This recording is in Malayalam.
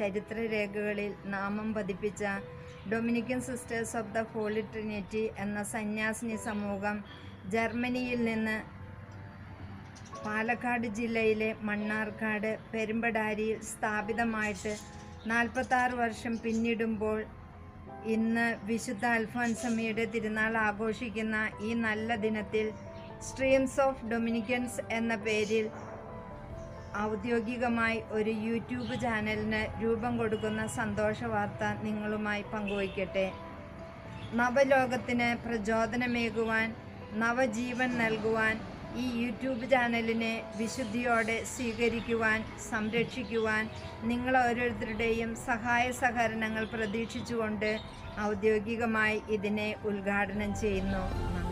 ചരിത്രരേഖകളിൽ നാമം പതിപ്പിച്ച Dominican sisters of the holy trinity എന്ന സന്യാസിനി സമൂഹം ജർമ്മനിയിൽ നിന്ന് പാലക്കാട് ജില്ലയിലെ മണ്ണാർക്കാട് പെരുമ്പടാരിയിൽ സ്ഥാപിതമായിട്ട് നാൽപ്പത്താറ് വർഷം പിന്നിടുമ്പോൾ ഇന്ന് വിശുദ്ധ അൽഫോൻസമ്മയുടെ തിരുനാൾ ആഘോഷിക്കുന്ന ഈ നല്ല ദിനത്തിൽ സ്ട്രീംസ് ഓഫ് ഡൊമിനിക്കൻസ് എന്ന പേരിൽ ഔദ്യോഗികമായി ഒരു യൂട്യൂബ് ചാനലിന് രൂപം കൊടുക്കുന്ന സന്തോഷ വാർത്ത നിങ്ങളുമായി പങ്കുവയ്ക്കട്ടെ നവലോകത്തിന് പ്രചോദനമേകുവാൻ നവജീവൻ നൽകുവാൻ ഈ യൂട്യൂബ് ചാനലിനെ വിശുദ്ധിയോടെ സ്വീകരിക്കുവാൻ സംരക്ഷിക്കുവാൻ നിങ്ങൾ ഓരോരുത്തരുടെയും സഹായ സഹകരണങ്ങൾ പ്രതീക്ഷിച്ചുകൊണ്ട് ഔദ്യോഗികമായി ഇതിനെ ഉദ്ഘാടനം ചെയ്യുന്നു നന്ദി